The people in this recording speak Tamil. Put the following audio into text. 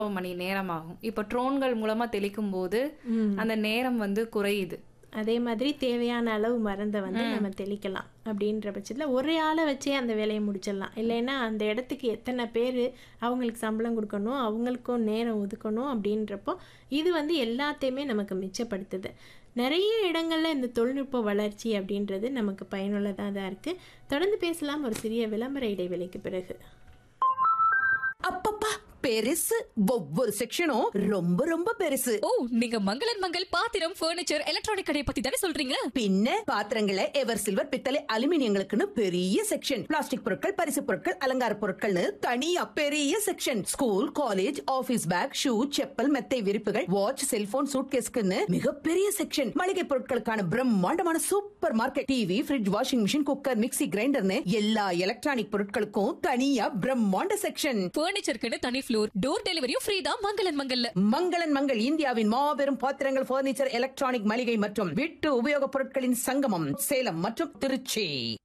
மணி நேரம் ஆகும் இப்போ ட்ரோன்கள் மூலமா தெளிக்கும் போது அந்த நேரம் வந்து குறையுது அதே மாதிரி தேவையான அளவு மருந்தை வந்து நம்ம தெளிக்கலாம் அப்படின்ற பட்சத்தில் ஒரே ஆளை வச்சே அந்த வேலையை முடிச்சிடலாம் இல்லைன்னா அந்த இடத்துக்கு எத்தனை பேர் அவங்களுக்கு சம்பளம் கொடுக்கணும் அவங்களுக்கும் நேரம் ஒதுக்கணும் அப்படின்றப்போ இது வந்து எல்லாத்தையுமே நமக்கு மிச்சப்படுத்துது நிறைய இடங்களில் இந்த தொழில்நுட்ப வளர்ச்சி அப்படின்றது நமக்கு பயனுள்ளதாக தான் இருக்குது தொடர்ந்து பேசலாம் ஒரு சிறிய விளம்பர இடைவேளைக்கு பிறகு அப்பப்பா பெருசு ஒவ்வொரு செக்ஷனும் ரொம்ப ரொம்ப பெருசு ஓ நீங்க மங்களன் மங்கள் பாத்திரம் ஃபர்னிச்சர் எலக்ட்ரானிக் கடையை பத்தி தானே சொல்றீங்க பின்ன பாத்திரங்களை எவர் சில்வர் பித்தளை அலுமினியங்களுக்குன்னு பெரிய செக்ஷன் பிளாஸ்டிக் பொருட்கள் பரிசு பொருட்கள் அலங்கார பொருட்கள்னு தனியா பெரிய section school college office bag shoe chappal மெத்தை விரிப்புகள் வாட்ச் செல்போன் சூட்கேஸ்க்குன்னு மிகப்பெரிய செக்ஷன் மளிகை பொருட்களுக்கான பிரம்மாண்டமான super market TV fridge washing machine cooker mixie கிரைண்டர்னு எல்லா எலக்ட்ரானிக் பொருட்களுக்கும் தனியா பிரம்மாண்ட செக்ஷன் ஃபர்னிச்சருக்குன்னு தனி ஃப்ளோர் டோர் டெலிவரியும் ஃப்ரீ தான் மங்களன் மங்கல்ல மங்களன் மங்கள் இந்தியாவின் மாபெரும் பாத்திரங்கள் பர்னிச்சர் எலக்ட்ரானிக் மளிகை மற்றும் வீட்டு உபயோகப் பொருட்களின் சங்கமம் சேலம் மற்றும் திருச்சி